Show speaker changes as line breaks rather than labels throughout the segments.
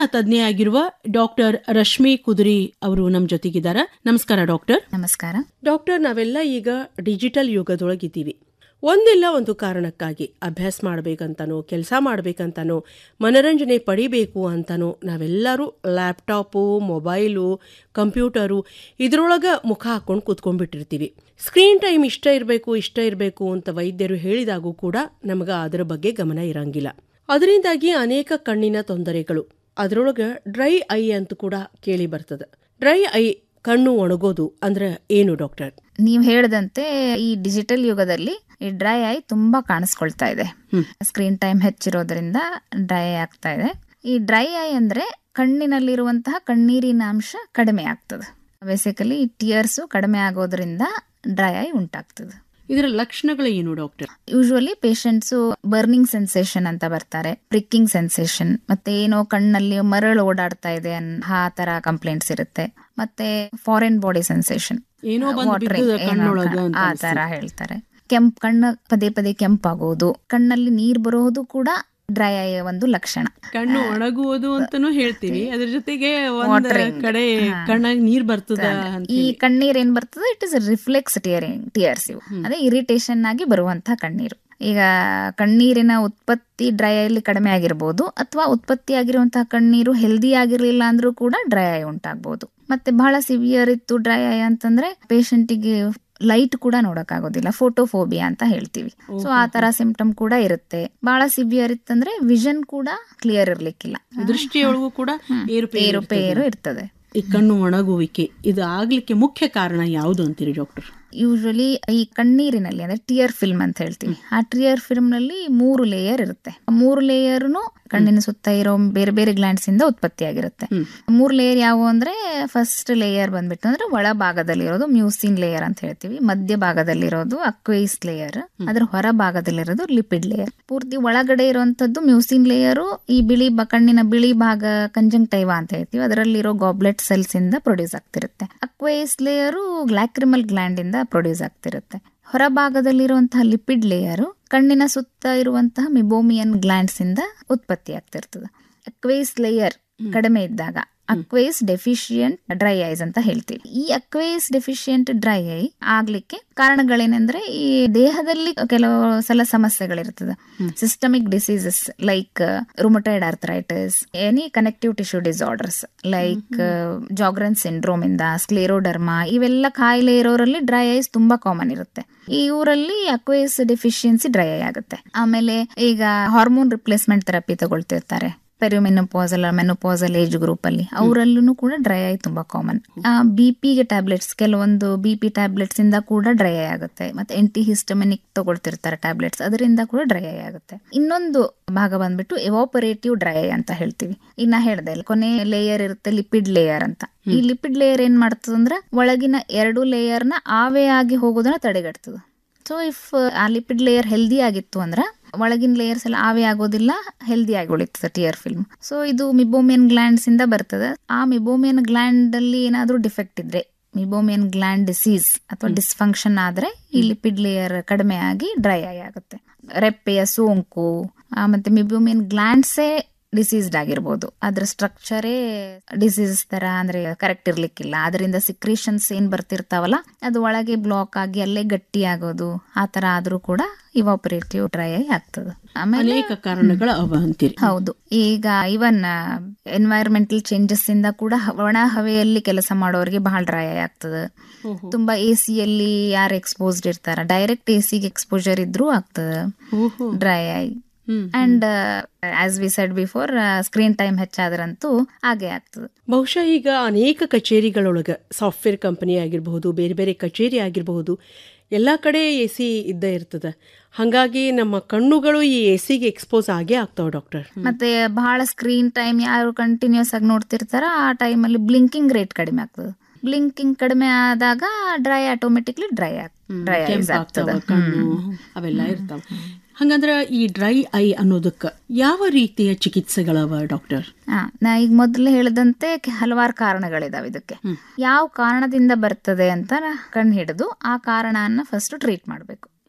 ತಜ್ಞೆ ಆಗಿರುವ ಡಾಕ್ಟರ್ ರಶ್ಮಿ ಕುದುರಿ ಅವರು ನಮ್ಮ ಜೊತೆಗಿದ್ದಾರೆ ನಮಸ್ಕಾರ ಡಾಕ್ಟರ್
ನಮಸ್ಕಾರ
ಡಾಕ್ಟರ್ ನಾವೆಲ್ಲ ಈಗ ಡಿಜಿಟಲ್ ಯುಗದೊಳಗಿದ್ದೀವಿ ಒಂದಿಲ್ಲ ಒಂದು ಕಾರಣಕ್ಕಾಗಿ ಅಭ್ಯಾಸ ಮಾಡ್ಬೇಕಂತನೋ ಕೆಲಸ ಮಾಡ್ಬೇಕಂತನೋ ಮನರಂಜನೆ ಪಡಿಬೇಕು ಅಂತನೋ ನಾವೆಲ್ಲರೂ ಲ್ಯಾಪ್ಟಾಪು ಮೊಬೈಲು ಕಂಪ್ಯೂಟರು ಇದ್ರೊಳಗೆ ಮುಖ ಹಾಕೊಂಡು ಕೂತ್ಕೊಂಡ್ಬಿಟ್ಟಿರ್ತೀವಿ ಸ್ಕ್ರೀನ್ ಟೈಮ್ ಇಷ್ಟ ಇರಬೇಕು ಇಷ್ಟ ಇರಬೇಕು ಅಂತ ವೈದ್ಯರು ಹೇಳಿದಾಗೂ ಕೂಡ ನಮಗೆ ಅದರ ಬಗ್ಗೆ ಗಮನ ಇರಂಗಿಲ್ಲ ಅದರಿಂದಾಗಿ ಅನೇಕ ಕಣ್ಣಿನ ತೊಂದರೆಗಳು ಅದರೊಳಗೆ ಡ್ರೈ ಐ ಅಂತ ಕೂಡ ಕೇಳಿ ಬರ್ತದೆ ಡ್ರೈ ಐ ಕಣ್ಣು ಒಣಗೋದು ಅಂದ್ರೆ ಏನು ಡಾಕ್ಟರ್
ನೀವು ಹೇಳಿದಂತೆ ಈ ಡಿಜಿಟಲ್ ಯುಗದಲ್ಲಿ ಈ ಡ್ರೈ ಐ ತುಂಬಾ ಕಾಣಿಸ್ಕೊಳ್ತಾ ಇದೆ ಸ್ಕ್ರೀನ್ ಟೈಮ್ ಹೆಚ್ಚಿರೋದ್ರಿಂದ ಡ್ರೈ ಆಗ್ತಾ ಇದೆ ಈ ಡ್ರೈ ಐ ಅಂದ್ರೆ ಕಣ್ಣಿನಲ್ಲಿರುವಂತಹ ಕಣ್ಣೀರಿನ ಅಂಶ ಕಡಿಮೆ ಆಗ್ತದೆ ಬೇಸಿಕಲಿ ಟಿಯರ್ಸ್ ಕಡಿಮೆ ಆಗೋದ್ರಿಂದ ಡ್ರೈ ಐ ಉಂಟಾಗ್ತದೆ
ಇದರ ಲಕ್ಷಣಗಳು ಏನು doctor
usually patients burning sensation ಅಂತ ಬರ್ತಾರೆ ಪ್ರಿಕ್ಕಿಂಗ್ ಸೆನ್ಸೇಷನ್ ಮತ್ತೆ ಏನೋ ಕಣ್ಣಲ್ಲಿ ಮರಳು ಓಡಾಡ್ತಾ ಇದೆ ಅನ್- ಆ ತರ ಕಂಪ್ಲೇಂಟ್ಸ್ ಇರುತ್ತೆ ಮತ್ತೆ ಫಾರಿನ್ ಬಾಡಿ ಸೆನ್ಸೇಷನ್
ಏನೋ ಬಂದು ಬಿದ್ದದ ಕಣ್ಣೊಳಗ ಅಂತ
ಆ ತರ ಹೇಳ್ತಾರೆ ಕೆಂಪ್ ಕಣ್ಣು ಪದೇ ಪದೇ ಕೆಂಪಾಗೋದು ಕಣ್ಣಲ್ಲಿ ನೀರ್ ಬರೋದು ಕೂಡ ಡ್ರೈ ಐ ಒಂದು ಲಕ್ಷಣ
ಕಣ್ಣು ಒಣಗುವುದು ಅಂತಾನು ಹೇಳ್ತೀವಿ ಅದ್ರ ಜೊತೆಗೆ ಒಂದ್
Watering.
ಕಡೆ ಕಣ್ಣಾಗ ನೀರ್ ಬರ್ತದ ಅಂತ
ಈ ಕಣ್ಣೀರ್ ಏನ್ ಬರ್ತದೆ it is reflex tearing tears ಇವು ಅದೇ ಇರಿಟೇಷನ್ ಆಗಿ ಬರುವಂತಹ ಕಣ್ಣೀರು ಈಗ ಕಣ್ಣೀರಿನ ಉತ್ಪತ್ತಿ ಡ್ರೈ ಐಲಿ ಕಡಿಮೆ ಆಗಿರ್ಬೋದು ಅಥವಾ ಉತ್ಪತ್ತಿ ಆಗಿರುವಂತಹ ಕಣ್ಣೀರು ಹೆಲ್ದಿ ಆಗಿರ್ಲಿಲ್ಲ ಅಂದ್ರೂ ಕೂಡ ಡ್ರೈ ಐ ಉಂಟಾಗ್ಬೋದು ಮತ್ತೆ ಬಹಳ ಸಿವಿಯರ್ ಇತ್ತು ಡ್ರೈ ಐ ಅಂತಂದ್ರೆ ಪೇಷಂಟಿಗೆ ಲೈಟ್ ಕೂಡ ನೋಡಕ್ಕಾಗೋದಿಲ್ಲ ಫೋಟೋಫೋಬಿಯಾ ಅಂತ ಹೇಳ್ತೀವಿ ಸೊ ಆ ತರ ಸಿಂಪ್ಟಮ್ ಕೂಡ ಇರುತ್ತೆ ಬಹಳ ಸಿವಿಯರ್ ಇತ್ತಂದ್ರೆ ವಿಷನ್ ಕೂಡ ಕ್ಲಿಯರ್ ಇರ್ಲಿಕ್ಕಿಲ್ಲ
ದೃಷ್ಟಿಯೊಳಗೂ ಕೂಡ ಏರುಪೇರು
ಏರುಪೇರು ಇರ್ತದೆ
ಈ ಕಣ್ಣು ಒಣಗುವಿಕೆ ಇದು ಆಗ್ಲಿಕ್ಕೆ ಮುಖ್ಯ ಕಾರಣ ಯಾವುದು ಅಂತೀರಿ ಡಾಕ್ಟರ್
ಯೂಶಲಿ ಈ ಕಣ್ಣೀರಿನಲ್ಲಿ ಅಂದ್ರೆ ಟಿಯರ್ ಫಿಲ್ಮ್ ಅಂತ ಹೇಳ್ತೀವಿ ಆ ಟಿಯರ್ ಫಿಲ್ಮ್ ನಲ್ಲಿ ಮೂರು ಲೇಯರ್ ಇರುತ್ತೆ ಆ ಮೂರು ಲೇಯರ್ನು ಕಣ್ಣಿನ ಸುತ್ತ ಇರೋ ಬೇರೆ ಬೇರೆ ಗ್ಲ್ಯಾಂಡ್ಸ್ ಇಂದ ಉತ್ಪತ್ತಿಯಾಗಿರುತ್ತೆ ಮೂರು ಲೇಯರ್ ಯಾವುವು ಅಂದ್ರೆ ಫಸ್ಟ್ ಲೇಯರ್ ಬಂದ್ಬಿಟ್ಟು ಅಂದ್ರೆ ಒಳ ಭಾಗದಲ್ಲಿರೋದು ಮ್ಯೂಸಿನ್ ಲೇಯರ್ ಅಂತ ಹೇಳ್ತೀವಿ ಮಧ್ಯ ಭಾಗದಲ್ಲಿರೋದು ಅಕ್ವೈಸ್ ಲೇಯರ್ ಅದ್ರ ಹೊರ ಭಾಗದಲ್ಲಿರೋದು ಲಿಪಿಡ್ ಲೇಯರ್ ಪೂರ್ತಿ ಒಳಗಡೆ ಇರುವಂತದ್ದು ಮ್ಯೂಸಿನ್ ಲೇಯರು ಈ ಬಿಳಿ ಬ- ಕಣ್ಣಿನ ಬಿಳಿ ಭಾಗ ಕಂಜಂಕ್ಟೈವಾ ಅಂತ ಹೇಳ್ತೀವಿ ಅದರಲ್ಲಿರೋ ಗಾಬ್ಲೆಟ್ ಸೆಲ್ಸ್ ಇಂದ ಪ್ರೊಡ್ಯೂಸ್ ಆಗ್ತಿರುತ್ತೆ ಅಕ್ವೈಸ್ ಲೇಯರು ಗ್ಲಾಕ್ರಿಮಲ್ ಗ್ಲ್ಯಾಂಡ್ ಇಂದ ಪ್ರೊಡ್ಯೂಸ್ ಆಗ್ತಿರುತ್ತೆ ಹೊರಭಾಗದಲ್ಲಿರುವಂತಹ ಲಿಪಿಡ್ ಲೇಯರು ಕಣ್ಣಿನ ಸುತ್ತ ಇರುವಂತಹ ಮಿಬೋಮಿಯನ್ ಗ್ಲ್ಯಾಂಡ್ಸ್ ಇಂದ ಉತ್ಪತ್ತಿ ಆಗ್ತಿರ್ತದೆ ಅಕ್ವೇಸ್ ಲೇಯರ್ ಕಡಿಮೆ ಇದ್ದಾಗ ಅಕ್ವೇಸ್ ಡೆಫಿಷಿಯಂಟ್ ಡ್ರೈ ಐಸ್ ಅಂತ ಹೇಳ್ತೀವಿ ಈ ಅಕ್ವೇಸ್ ಡೆಫಿಷಿಯಂಟ್ ಡ್ರೈ ಐ ಆಗ್ಲಿಕ್ಕೆ ಕಾರಣಗಳೇನೆಂದ್ರೆ ಈ ದೇಹದಲ್ಲಿ ಕೆಲವು ಸಲ ಸಮಸ್ಯೆಗಳಿರ್ತದೆ systemic diseases like rheumatoid arthritis any connective tissue disorders like Sjogren syndrome ಇಂದ ಸ್ಕ್ಲೇರೋಡರ್ಮಾ ಇವೆಲ್ಲ ಕಾಯಿಲೆ ಇರೋರಲ್ಲಿ ಡ್ರೈ ಐಸ್ ತುಂಬಾ ಕಾಮನ್ ಇರುತ್ತೆ ಈ ಊರಲ್ಲಿ ಅಕ್ವೇಸ್ ಡೆಫಿಷಿಯನ್ಸಿ ಡ್ರೈ ಐ ಆಗುತ್ತೆ ಆಮೇಲೆ ಈಗ ಹಾರ್ಮೋನ್ ರಿಪ್ಲೇಸ್ಮೆಂಟ್ ಥೆರಪಿ ತಗೊಳ್ತಿರ್ತಾರೆ ಪೆರಿಮೆನೋಪಾಸಲ್ ಮೆನೋಪಾಸಲ್ ಏಜ್ ಗ್ರೂಪ್ ಅಲ್ಲಿ ಅವರಲ್ಲೂ ಕೂಡ ಡ್ರೈ ಐ ತುಂಬಾ ಕಾಮನ್ ಬಿ ಪಿಗೆ ಟ್ಯಾಬ್ಲೆಟ್ಸ್ ಕೆಲವೊಂದು ಬಿ ಪಿ ಟ್ಯಾಬ್ಲೆಟ್ಸ್ ಇಂದ ಕೂಡ ಡ್ರೈ ಐ ಆಗುತ್ತೆ ಮತ್ತೆ ಎಂಟಿ ಹಿಸ್ಟಮಿನಿಕ್ ತಗೊಳ್ತಿರ್ತಾರೆ ಟ್ಯಾಬ್ಲೆಟ್ಸ್ ಅದರಿಂದ ಕೂಡ ಡ್ರೈ ಐ ಆಗುತ್ತೆ ಇನ್ನೊಂದು ಭಾಗ ಬಂದ್ಬಿಟ್ಟು ಎವಾಪರೇಟಿವ್ ಡ್ರೈ ಐ ಅಂತ ಹೇಳ್ತೀವಿ ಇನ್ನ ಹೇಳ್ದೆ ಇಲ್ಲ, ಕೊನೆ ಲೇಯರ್ ಇರುತ್ತೆ ಲಿಪಿಡ್ ಲೇಯರ್ ಅಂತ ಈ ಲಿಪಿಡ್ ಲೇಯರ್ ಏನ್ ಮಾಡ್ತದಂದ್ರೆ ಒಳಗಿನ ಎರಡು ಲೇಯರ್ ನ ಆವೆ ಆಗಿ ಹೋಗೋದನ್ನ ತಡೆಗಟ್ತದ ಸೊ ಇಫ್ ಆ ಲಿಪಿಡ್ ಲೇಯರ್ ಹೆಲ್ದಿ ಆಗಿತ್ತು ಅಂದ್ರೆ ಒಳಗಿನ ಲೇಯರ್ಸ್ ಎಲ್ಲ ಆವಿ ಆಗೋದಿಲ್ಲ ಹೆಲ್ದಿ ಆಗಿ ಉಳಿತದೆ ಟಿಯರ್ ಫಿಲ್ಮ್ ಸೊ ಇದು ಮಿಬೋಮಿಯನ್ ಗ್ಲ್ಯಾಂಡ್ಸ್ ಇಂದ ಬರ್ತದೆ ಆ ಮಿಬೋಮಿಯನ್ ಗ್ಲ್ಯಾಂಡ್ ಅಲ್ಲಿ ಏನಾದ್ರೂ ಡಿಫೆಕ್ಟ್ ಇದ್ರೆ ಮಿಬೋಮಿಯನ್ ಗ್ಲ್ಯಾಂಡ್ ಡಿಸೀಸ್ ಅಥವಾ ಡಿಸ್ಫಂಕ್ಷನ್ ಆದ್ರೆ ಈ ಲಿಪಿಡ್ ಲೇಯರ್ ಕಡಿಮೆ ಆಗಿ ಡ್ರೈ ಐ ಆಗುತ್ತೆ ರೆಪ್ಪೆಯ ಸೋಂಕು ಆ, ಮತ್ತೆ ಮಿಬೋಮಿಯನ್ ಗ್ಲ್ಯಾಂಡ್ಸೇ ಡಿಸೀಸ್ಡ್ ಆಗಿರ್ಬೋದು ಅದ್ರ ಸ್ಟ್ರಕ್ಚರೇ ಡಿಸೀಸ್ ತರ ಅಂದ್ರೆ ಕರೆಕ್ಟ್ ಇರ್ಲಿಕ್ಕಿಲ್ಲ ಅದರಿಂದ ಸಿಕ್ರೇಷನ್ಸ್ ಏನ್ ಬರ್ತಿರ್ತಾವಲ್ಲ ಅದು ಒಳಗೆ ಬ್ಲಾಕ್ ಆಗಿ ಅಲ್ಲೇ ಗಟ್ಟಿ ಆಗೋದು ಆ ತರ ಆದ್ರೂ ಕೂಡ ಇವಾಪರೇಟಿವ್ ಡ್ರೈ ಆಗ್ತದೆ ಆಮೇಲೆ
ಅನೇಕ ಕಾರಣಗಳು ಅವ ಅಂತೀರಿ
ಹೌದು ಈಗ ಇವನ್ ಎನ್ವೈರನ್ಮೆಂಟಲ್ ಚೇಂಜಸ್ ಇಂದ ಕೂಡ ಹ- ಒಣ ಹವೆಯಲ್ಲಿ ಕೆಲಸ ಮಾಡೋರಿಗೆ ಬಹಳ ಡ್ರೈ ಆಗ್ತದೆ ತುಂಬಾ ಎ ಸಿಯಲ್ಲಿ ಯಾರು ಎಕ್ಸ್ಪೋಸ್ಡ್ ಇರ್ತಾರ ಡೈರೆಕ್ಟ್ ಎ ಸಿಗೆ ಎಕ್ಸ್ಪೋಜರ್ ಇದ್ರೂ ಆಗ್ತದೆ
ಓಹೋ
dry eye
hmm.
And as we said before screen time ಹೆಚ್ಚಾದ್ರಂತೂ ಹಾಗೆ ಆಗ್ತದೆ
ಬಹುಶಃ ಈಗ ಅನೇಕ ಕಚೇರಿಗಳೊಳಗೆ ಸಾಫ್ಟ್ವೇರ್ ಕಂಪನಿ ಆಗಿರಬಹುದು ಬೇರೆ ಬೇರೆ ಕಚೇರಿ ಆಗಿರಬಹುದು ಎಲ್ಲ ಕಡೆ ಎ ಸಿ ಇದ್ದೇ ಇರ್ತದೆ ಹಾಗಾಗಿ ನಮ್ಮ ಕಣ್ಣುಗಳು ಈ ಎ ಸಿಗೆ ಎಕ್ಸ್ಪೋಸ್ ಆಗೇ ಆಗ್ತಾವೆ ಡಾಕ್ಟರ್
ಮತ್ತೆ ಬಹಳ ಸ್ಕ್ರೀನ್ ಟೈಮ್ ಯಾರು ಕಂಟಿನ್ಯೂಸ್ ಆಗಿ ನೋಡ್ತಿರ್ತಾರ ಆ ಟೈಮಲ್ಲಿ ಬ್ಲಿಂಕಿಂಗ್ ರೇಟ್ ಕಡಿಮೆ ಆಗ್ತದೆ ಬ್ಲಿಂಕಿಂಗ್ ಕಡಿಮೆ ಆದಾಗ ಡ್ರೈ ಆಟೋಮೆಟಿಕ್ಲಿ ಡ್ರೈ ಆಗ್ ಡ್ರೈ ಐಸ್
ಕೆಂಪಾಗ್ತಾವ
ಆಗ್ತದೆ
ಕಣ್ಣು ಅವೆಲ್ಲ ಇರ್ತಾವ ಹಂಗಂದ್ರ ಈ ಡ್ರೈ ಐ ಅನ್ನೋದಕ್ಕೆ ಯಾವ ರೀತಿಯ ಚಿಕಿತ್ಸೆಗಳವ ಡಾಕ್ಟರ್
ಹಾ ನಾ ಈಗ ಮೊದಲು ಹೇಳಿದಂತೆ ಕೆ- ಹಲವಾರು ಕಾರಣಗಳಿದಾವೆ ಇದಕ್ಕೆ ಯಾವ ಕಾರಣದಿಂದ ಬರ್ತದೆ ಅಂತ ಕಣ್ ಹಿಡಿದು ಆ ಕಾರಣನ ಫಸ್ಟ್ ಟ್ರೀಟ್ ಮಾಡಬೇಕು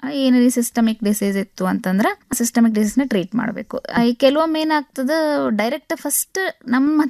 ಏನಾರ ಸಿಸ್ಟಮಿಕ್ ಡಿಸೀಸ್ ಇತ್ತು ಅಂತಂದ್ರ ಸಿಸ್ಟಮಿಕ್ ಡಿಸೀಸ್ ನ ಟ್ರೀಟ್ ಮಾಡಬೇಕು ಕೆಲವೊಮ್ಮೆ ಏನಾಗ್ತದ ಡೈರೆಕ್ಟ್ ಫಸ್ಟ್ ನಮ್ಮ